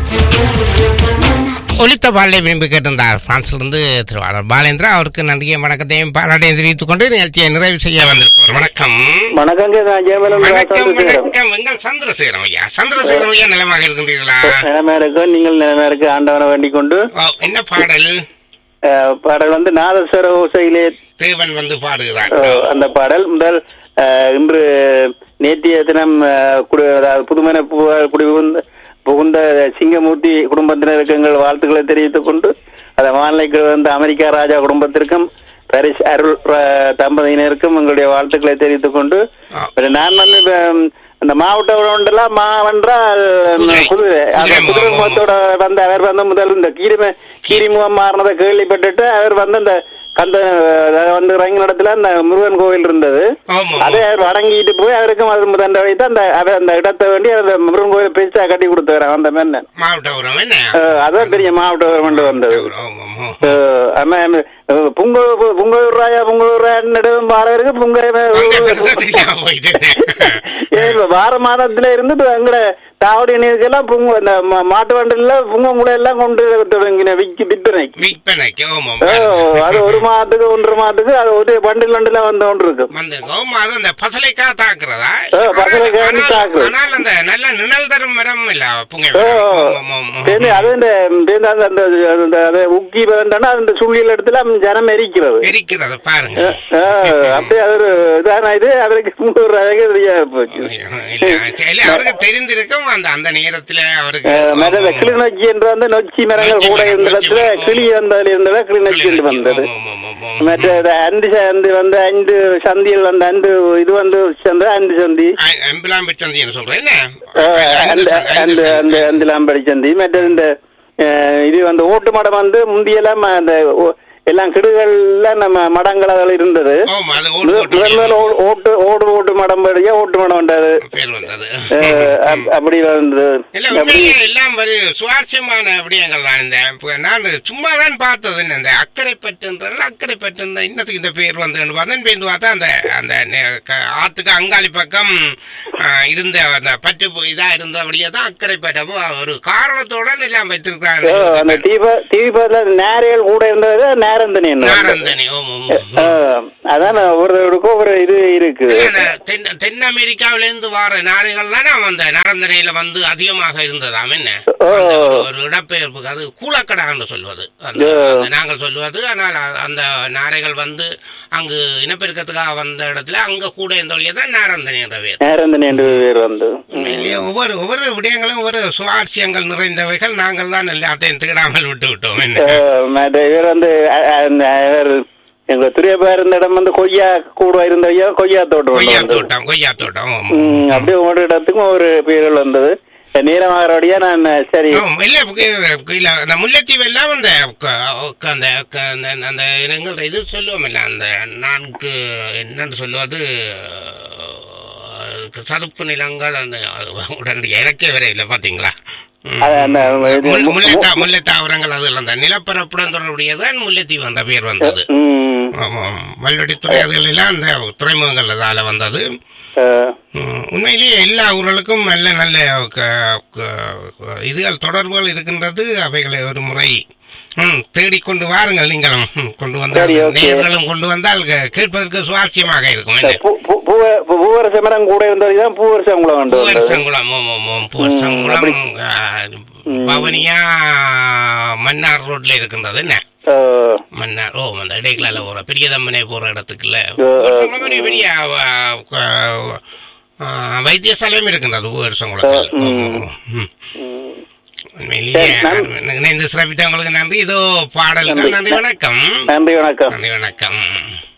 ஒலித்த பாலை விரும்பி கேட்டிருந்தார் பிரான்சிலிருந்து திருவாளர் பாலேந்திரா அவருக்கு நன்றியை வணக்கத்தையும் பாராட்டையும் தெரிவித்துக் கொண்டு நிகழ்ச்சியை நிறைவு செய்ய வந்திருப்போம் வணக்கம் வணக்கங்க நான் ஜெயமலன் வணக்கம் சந்திரசேகரம் வணக்கம் எங்கள் சந்திரசேகரம் ஐயா சந்திரசேகரம் ஐயா நலமாக இருக்கின்றீர்களா நிலைமை இருக்கு நீங்கள் நிலைமை இருக்கு ஆண்டவனை வேண்டிக் கொண்டு ஓ, என்ன பாடல் அஹ், பாடல் வந்து நாதஸ்வர ஓசையிலே தேவன் வந்து பாடுகிறார் அஹ், அந்த பாடல் முதல் அஹ், இன்று நேற்றைய தினம் அஹ், குடி- அதாவது புதுமனை பு- குடி புகுந்த புகுந்த சிங்கமூர்த்தி குடும்பத்தினருக்கு எங்கள் வாழ்த்துக்களை தெரிவித்துக் கொண்டு அதை மாநிலைக்கு வந்த அமெரிக்கா ராஜா குடும்பத்திற்கும் பரிஸ் அருள் அஹ், தம்பதியினருக்கும் எங்களுடைய வாழ்த்துக்களை தெரிவித்துக் கொண்டு ஆ. இப்ப நான் வந்து இப்ப, ம், இந்த மாவட்ட உண்டெல்லாம் மாவென்றால் குதிரை. குதிரை அந்த குதிரை குதிரை முகம். முகத்தோட வந்து அவர் வந்து முதல் இந்த கீரிம கீரிமுகம் மாறினதை கேள்விப்பட்டுட்டு அவர் வந்து இந்த கந்த அஹ், வந்து இறங்கின இடத்துல அந்த முருகன் கோவில் இருந்தது ஆமா அதை அவர் வணங்கிட்டு போய் அவருக்கும் அது முதல் வைத்து அந்த அவர் அந்த இடத்தை வேண்டி அந்த முருகன் கோவில் பெருசா கட்டி கொடுத்தாரு அந்த மன்னன் மாவட்ட உரம் என்ன அஹ், அதான் பெரிய மாவட்ட கவர்மெண்ட் வந்தது ஆமா, ஆமா. அஹ், ஆமா, அஹ், புங்க புங்கூர் ராயா புங்கூர் ராயன் பாடகருக்கு அங்க பெருசா புங்க தெரியாம போயிட்டேன் ஏன் இப்ப வார மாதத்துல இருந்து இப்ப எங்கட தாவடி நீருக்கெல்லாம் புங்க இந்த ம- மாட்டு வண்டில புங்க கூட எல்லாம் கொண்டு தொடங்கின விக்கி விற்பனைக்கு விற்பனைக்கு ஆமா ஓ, அது ஒரு மாதத்துக்கு ஒன்றரை மாதத்துக்கு அது ஒரு பண்டில் வண்டில வந்து கொண்டு இருக்கு வந்திருக்கு ஆமா அது அந்த பசலைக்கா தாக்குறதா ஆ, பசலைக்காய் ஆனால்- தாக்குது. ஆனால் அந்த நல்ல நிழல் தரும் மரம் இல்ல புங்கை ஓ, மரம். ஆமா, ஆமா, சரி, ஆமா. அது இந்த இந்த அந்த அந்த அந்த அது உக்கி வேண்டாம்னா அந்த சுள்ளியில் இடத்துல ஜனம் எரிக்கிறது எரிக்கிறது பாருங்க ஆ, அப்படியே அது ஒரு இதான இது அவருக்கு முன்னூறு ரூபாய்க்கு தெரியாது போச்சு இல்ல, இல்ல, அவருக்கு தெரிந்திருக்கும் அந்த அந்த நேரத்துல அவருக்கு மற்ற இந்த கிளிநொச்சி என்று வந்து நொச்சி மரங்கள் கூட இருந்த இடத்துல கிளி வந்ததுல இருந்ததா கிளிநொச்சி என்று வந்தது ஆமா, ஆமா, ஆமா, ஆமா. மற்ற இந்த அண்டு சந்தி வந்து ஐந்து சந்தியில் வந்து அண்டு இது வந்து சந்தை அண்டு சந்தி அ- அம்பிலாம்பி சந்தின்னு சொல்றேன் என்ன அஹ், ஐந்து அந்த சந்தி, ஐந்து அந்த சந்தி. அந்த அந்த லாம்படி சந்தி மற்ற இந்த அஹ், இது வந்து ஓட்டு மடம் வந்து முந்தியெல்லாம் அந்த ஓ- எல்லாம் கிடுகள்லாம் நம்ம மடங்கள் அதில் இருந்தது ஆமா, அது ஓடு முதல் ஓட்டு முதல் முதல்ல ஓ- ஓட்டு ஓடு ஓட்டு மடம் படியா ஓட்டு மடம் வந்தது பேர் வந்தது அஹ், அப்- அப்படி வந்தது இல்ல அப்படி உண்மையிலே எல்லாம் ஒரு சுவாரஸ்யமான விடயங்கள் தான் இந்த இப்ப நான் சும்மா தான் பார்த்தது என்ன இந்த அக்கறை பற்றுன்றது அக்கறை பற்று இன்னத்துக்கு இந்த பேர் வந்து பார்த்தேன் பேருந்து பார்த்தா அந்த அந்த நெ- க- ஆத்துக்கு அங்காளி பக்கம் ஆ, இருந்த அந்த பற்று பு- இதா இருந்தபடியே தான் அக்கறை பற்றப்போ ஒரு காரணத்தோட எல்லாம் ஓ, அந்த வைத்திருக்காங்க தீப தீபத்துல நேரைகள் கூட இருந்தது நேரந்தனி என்ன நாரந்தனி ஓம் ஓம் ஓம். அஹ், அதான் ஒருவருக்கும் ஒரு இது இருக்கு இல்ல, தென் தென் அமெரிக்காவில இருந்து வர நாடுகள் தானே அந்த நரந்தனையில வந்து அதிகமாக இருந்ததாம் என்ன ஓ. அந்த ஒரு- ஒரு இடப்பெயர்ப்புக்கு அது கூலக்கடான்னு சொல்வது அந்த ஓ. அந்த நாங்கள் சொல்வது ஆனால் அ- அந்த நாரைகள் வந்து அங்கு இனப்பெருக்கத்துக்காக வந்த இடத்துல அங்க கூட இந்த வழியே தான் நாரந்தனி என்ற பேர் நேரந்தனி என்று பேர் வந்து உண்மையிலேயே ஒவ்வொரு ஒவ்வொரு விடயங்களும் ஒரு சுவாரஸ்யங்கள் நிறைந்தவைகள் நாங்கள் தான் எல்லாத்தையும் தேடாமல் விட்டு விட்டோம் என்ன அஹ், மற்ற இவர் வந்து அ- அ- அந்த இவர் எங்க துரியப்பா இருந்த இடம் வந்து கொய்யா கூட இருந்த ஐயா கொய்யா தோட்டம் ஒண்ணு கொய்யா வந்தது. தோட்டம் கொய்யா தோட்டம் ஆமா. ம், அப்படியே ஒவ்வொரு இடத்துக்கும் ஒரு பேர்கள் வந்தது நீரமாகறபடியா நான் சரி ஆமா, இல்ல கீ- இல்ல அந்த முல்லைத்தீவு எல்லாம் அந்த க- க- அந்த க- அந்த- அந்த எங்கள் இது சொல்லுவோம் இல்ல அந்த நான்கு என்னன்னு சொல்லுவது அஹ், சதுப்பு நிலங்கள் அந்த உடனடி இறக்கே வரை இல்லை பாத்தீங்களா ம். அது அந்த இது முல்- மு- முல்லை தா- முல்லை தாவரங்கள் அதில் அந்த நிலப்பரப்புடன் தொடர்புடையதான் முல்லைத்தீவு என்ற பேர் வந்தது ம், ஆமாம் வல்வெடித்துறை அதுகள் எல்லாம் அந்த துறைமுகங்கள் அதால வந்தது அஹ், ம், உண்மையிலேயே எல்லா ஊர்களுக்கும் நல்ல நல்ல க- க- இதுகள் தொடர்புகள் இருக்கின்றது அவைகளை ஒரு முறை ம், தேடிக்கொண்டு வாருங்கள் நீங்களும் ம், கொண்டு வந்தால் சரி, okay. நேர்களும் கொண்டு வந்தால் கே- கேட்பதற்கு சுவாரஸ்யமாக இருக்கும் என்ன? பூ- பூ- பூவ- பூவரச மரம் கூட இருந்ததுதான் பூவரசம் கூட கொண்டு வந்தது பூவரசங்குளம் ஓம், ஓம், ஓம், பூவரசங்குளம் அப்படி. ஆ, பவனியா மன்னார் ரோட்ல இருக்கின்றது என்ன அஹ், மன்னார் ஓ அந்த இடைக்கலால போற பெரிய தம்மனை போற இடத்துக்குள்ள ஆ, ஆ. பெரிய பெரிய ஆ, ஆ, ஆ, வைத்தியசாலையும் இருக்கின்றது பூவரசங்குளத்தில் ஆ, ம். ம். ம். உண்மையிலேயே சரி, நன்- இணைந்து சிறப்பித்தவங்களுக்கு நன்றி இதோ பாடல்கள் நன்றி வணக்கம் நன்றி வணக்கம் நன்றி வணக்கம்